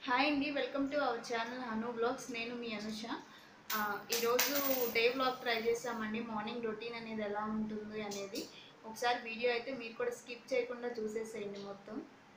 hi అండి welcome to our channel Anu blogs నేను మీ అనుష ఆ, ఈరోజు డే బ్లాగ్ ట్రై చేసామండి మార్నింగ్ రొటీన్ అనేది ఎలా ఉంటుంది అనేది ఒకసారి వీడియో అయితే మీరు కూడా స్కిప్ చేయకుండా చూసేసేయండి మొత్తం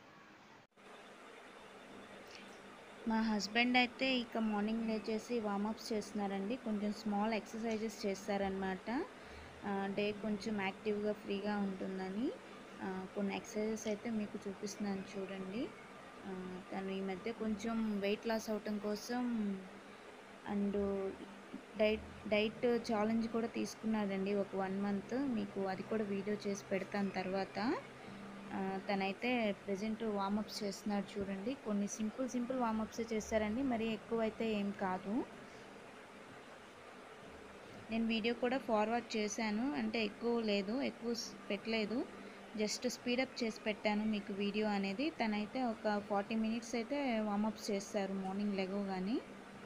మా హస్బెండ్ అయితే ఇక మార్నింగ్ లేచేసి వామప్స్ చేస్తున్నారండి కొంచెం స్మాల్ ఎక్సర్సైజెస్ చేస్తారనమాట డే కొంచెం యాక్టివ్గా ఫ్రీగా ఉంటుందని ఆ, కొన్ని ఎక్సర్సైజెస్ అయితే మీకు చూపిస్తున్నాను చూడండి ఆ, తను ఈ మధ్య కొంచెం వెయిట్ లాస్ అవటం కోసం అండ్ డైట్ డైట్ ఛాలెంజ్ కూడా తీసుకున్నాడండి ఒక వన్ మంత్ మీకు అది కూడా వీడియో చేసి పెడతాను తర్వాత ఆ, తనైతే ప్రజెంట్ వామప్స్ చేస్తున్నాడు చూడండి కొన్ని సింపుల్ సింపుల్ వామప్స్ చేస్తారండి మరి ఎక్కువ అయితే ఏం కాదు నేను వీడియో కూడా ఫార్వర్డ్ చేశాను అంటే ఎక్కువ లేదు ఎక్కువ స్- పెట్టలేదు జస్ట్ స్పీడప్ చేసి పెట్టాను మీకు వీడియో అనేది తనైతే ఒక ఫార్టీ మినిట్స్ అయితే వామప్స్ చేస్తారు మార్నింగ్ లెగవగానే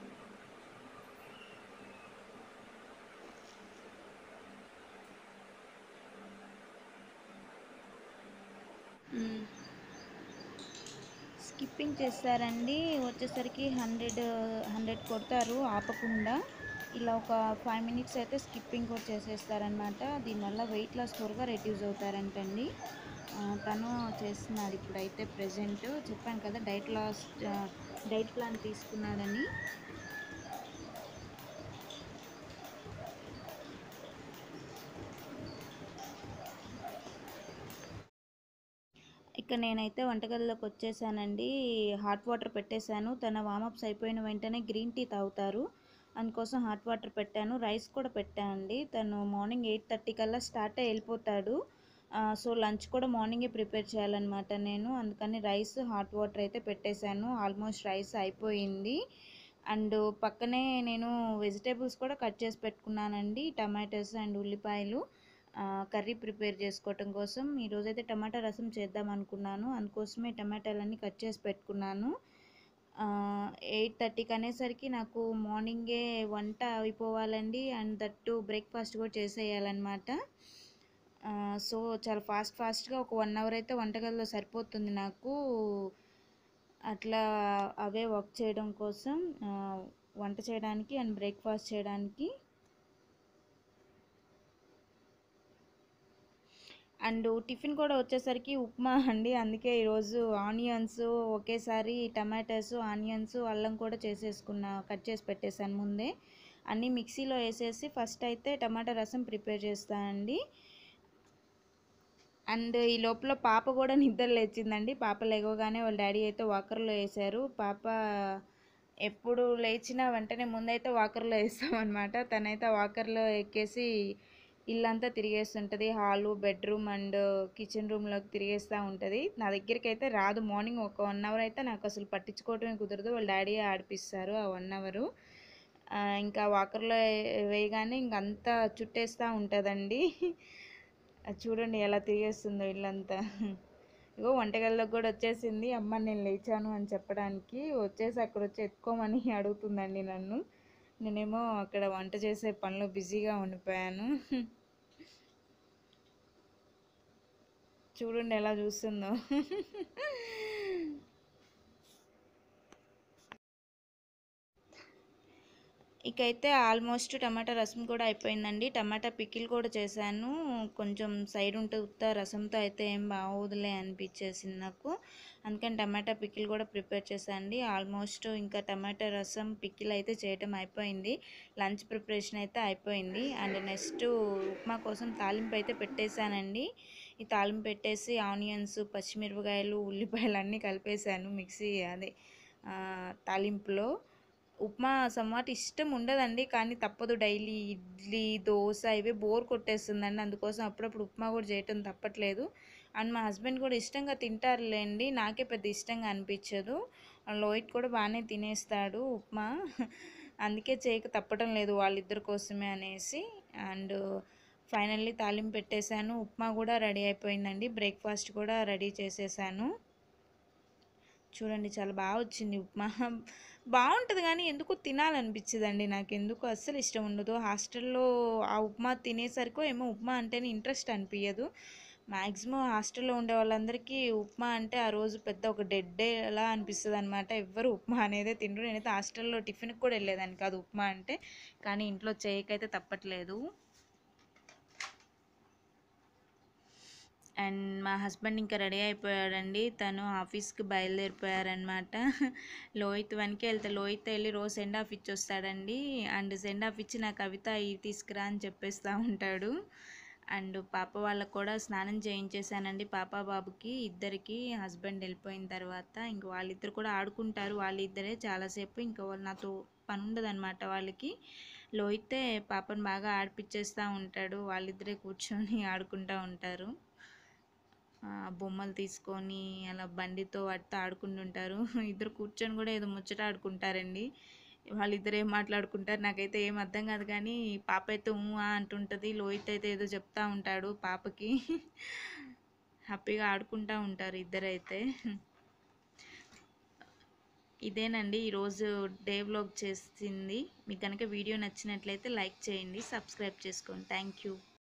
స్కిప్పింగ్ చేస్తారండి వచ్చేసరికి హండ్రెడ్ హండ్రెడ్ కొడతారు ఆపకుండా ఇలా ఒక ఫైవ్ మినిట్స్ అయితే స్కిప్పింగ్ కూడా చేసేస్తారనమాట దీనివల్ల వెయిట్ లాస్ త్వరగా రెడ్యూస్ అవుతారంటండి ఆ, తను చేస్తున్నాడు ఇప్పుడైతే ప్రజెంట్ చెప్పాను కదా డైట్ లాస్ డైట్ ప్లాన్ తీసుకున్నాడని ఇక నేనైతే వంటగదిలోకి వచ్చేసానండి హాట్ వాటర్ పెట్టేశాను తన వామప్స్ అయిపోయిన వెంటనే గ్రీన్ టీ తాగుతారు అందుకోసం హాట్ వాటర్ పెట్టాను రైస్ కూడా పెట్టానండి తను మార్నింగ్ ఎయిట్ థర్టీ కల్లా స్టార్ట్ అయ్యి వెళ్ళిపోతాడు ఆ, సో లంచ్ కూడా మార్నింగే ప్రిపేర్ చేయాలన్నమాట నేను అందుకని రైస్ హాట్ వాటర్ అయితే పెట్టేశాను ఆల్మోస్ట్ రైస్ అయిపోయింది అండ్ పక్కనే నేను వెజిటేబుల్స్ కూడా కట్ చేసి పెట్టుకున్నానండి టమాటోస్ అండ్ ఉల్లిపాయలు ఆ, కర్రీ ప్రిపేర్ చేసుకోవటం కోసం ఈరోజైతే టమాటా రసం చేద్దాం అనుకున్నాను అందుకోసమే టమాటాలన్నీ కట్ చేసి పెట్టుకున్నాను ఎయిట్ థర్టీకి అనేసరికి నాకు మార్నింగే వంట అయిపోవాలండి అండ్ దట్టు బ్రేక్ఫాస్ట్ కూడా చేసేయాలన్నమాట ఆ, సో చాలా ఫాస్ట్ ఫాస్ట్గా ఒక వన్ అవర్ అయితే వంటగదిలో సరిపోతుంది నాకు అట్లా అవే వర్క్ చేయడం కోసం ఆ, వంట చేయడానికి అండ్ బ్రేక్ఫాస్ట్ చేయడానికి అండ్ టిఫిన్ కూడా వచ్చేసరికి ఉప్మా అండి అందుకే ఈరోజు ఆనియన్స్ ఒకేసారి టమాటాస్ ఆనియన్స్ అల్లం కూడా చేసేసుకున్న కట్ చేసి పెట్టేశాను ముందే అన్నీ మిక్సీలో వేసేసి ఫస్ట్ అయితే టమాటా రసం ప్రిపేర్ చేస్తానండి అండ్ ఈ లోపల పాప కూడా నిద్ర లేచిందండి పాప లేవగానే వాళ్ళ డాడీ అయితే వాకర్లో వేశారు పాప ఎప్పుడు లేచినా వెంటనే ముందైతే వాకర్లో వేస్తామన్నమాట తనైతే వాకర్లో ఎక్కేసి ఇల్లంతా తిరిగేస్తుంటుంది హాలు బెడ్రూమ్ అండ్ కిచెన్ రూమ్లోకి తిరిగేస్తూ ఉంటుంది నా దగ్గరికి అయితే రాదు మార్నింగ్ ఒక వన్ అవర్ అయితే నాకు అసలు పట్టించుకోవటమే కుదరదు వాళ్ళ డాడీ ఆడిపిస్తారు ఆ వన్ అవరు ఇంకా వాకర్లో వేయగానే ఇంక అంతా చుట్టేస్తూ ఉంటుందండి అది చూడండి ఎలా తిరిగేస్తుందో ఇల్లంతా ఇగో వంటగదిలోకి కూడా వచ్చేసింది అమ్మ నేను లేచాను అని చెప్పడానికి వచ్చేసి అక్కడ వచ్చి ఎత్తుకోమని అడుగుతుందండి నన్ను నేనేమో అక్కడ వంట చేసే పనిలో బిజీగా ఉండిపోయాను చూడండి ఎలా చూస్తుందో ఇకైతే ఆల్మోస్ట్ టమాటా రసం కూడా అయిపోయిందండి టమాటా పికిల్ కూడా చేశాను కొంచెం సైడ్ ఉంటే ఉత్త రసంతో అయితే ఏం బాగోదులే అనిపించేసింది నాకు అందుకని టమాటా పికిల్ కూడా ప్రిపేర్ చేశానండి ఆల్మోస్ట్ ఇంకా టమాటా రసం పికిల్ అయితే చేయటం అయిపోయింది లంచ్ ప్రిపరేషన్ అయితే అయిపోయింది అండ్ నెక్స్ట్ ఉప్మా కోసం తాలింపు అయితే పెట్టేశానండి ఈ తాలింపు పెట్టేసి ఆనియన్స్ పచ్చిమిరపకాయలు ఉల్లిపాయలు అన్నీ కలిపేశాను మిక్సీ అదే ఆ, తాలింపులో ఉప్మా సమ్వాట్ ఇష్టం ఉండదండి కానీ తప్పదు డైలీ ఇడ్లీ దోశ ఇవే బోర్ కొట్టేస్తుందండి అందుకోసం అప్పుడప్పుడు ఉప్మా కూడా చేయటం తప్పట్లేదు అండ్ మా హస్బెండ్ కూడా ఇష్టంగా తింటారులేండి నాకే పెద్ద ఇష్టంగా అనిపించదు లోయిట్ కూడా బాగానే తినేస్తాడు ఉప్మా అందుకే చేయక తప్పటం లేదు వాళ్ళిద్దరి కోసమే అనేసి అండ్ ఫైనల్లీ తాలింపు పెట్టేశాను ఉప్మా కూడా రెడీ అయిపోయిందండి బ్రేక్ఫాస్ట్ కూడా రెడీ చేసేసాను చూడండి చాలా బాగా వచ్చింది ఉప్మా బాగుంటుంది కానీ ఎందుకో తినాలనిపించదండి నాకు ఎందుకు అస్సలు ఇష్టం ఉండదు హాస్టల్లో ఆ ఉప్మా తినేసరికో ఏమో ఉప్మా అంటేనే ఇంట్రెస్ట్ అనిపించదు మ్యాక్సిమం హాస్టల్లో ఉండే వాళ్ళందరికీ ఉప్మా అంటే ఆ రోజు పెద్ద ఒక డెడ్ డే అలా అనిపిస్తుంది అనమాట ఎవ్వరు ఉప్మా అనేదే తినరు నేనైతే హాస్టల్లో టిఫిన్కి కూడా వెళ్ళేదాన్ని కాదు ఉప్మా అంటే కానీ ఇంట్లో చేయకైతే తప్పట్లేదు అండ్ మా హస్బెండ్ ఇంకా రెడీ అయిపోయాడండి తను ఆఫీస్కి బయలుదేరిపోయారనమాట లోహిత్ వన్కి వెళ్తే లోహిత్ వెళ్ళి రోజు సెండ్ ఆఫ్ ఇచ్చి వస్తాడండి అండ్ సెండ్ ఆఫ్ ఇచ్చి నా కవిత ఇవి తీసుకురా అని చెప్పేస్తూ ఉంటాడు అండ్ పాప వాళ్ళకు కూడా స్నానం చేయించేసానండి పాప బాబుకి ఇద్దరికి హస్బెండ్ వెళ్ళిపోయిన తర్వాత ఇంక వాళ్ళిద్దరు కూడా ఆడుకుంటారు వాళ్ళిద్దరే చాలాసేపు ఇంకా వాళ్ళు నాతో పని ఉండదన్నమాట వాళ్ళకి లోహితే పాపను బాగా ఆడిపిచ్చేస్తూ ఉంటాడు వాళ్ళిద్దరే కూర్చొని ఆడుకుంటూ ఉంటారు ఆ, బొమ్మలు తీసుకొని అలా బండితో వాటితో ఆడుకుంటుంటారు ఇద్దరు కూర్చొని కూడా ఏదో ముచ్చట ఆడుకుంటారండి వాళ్ళిద్దరు ఏం మాట్లాడుకుంటారు నాకైతే ఏం అర్థం కాదు కానీ పాప అయితే ఊ ఆ అంటుంటుంది లోహిత్ అయితే ఏదో చెప్తా ఉంటాడు పాపకి హ్యాపీగా ఆడుకుంటూ ఉంటారు ఇద్దరైతే ఇదేనండి ఈరోజు డే వ్లాగ్ చేసింది మీకు కనుక వీడియో నచ్చినట్లయితే లైక్ చేయండి సబ్స్క్రైబ్ చేసుకోండి థ్యాంక్ యూ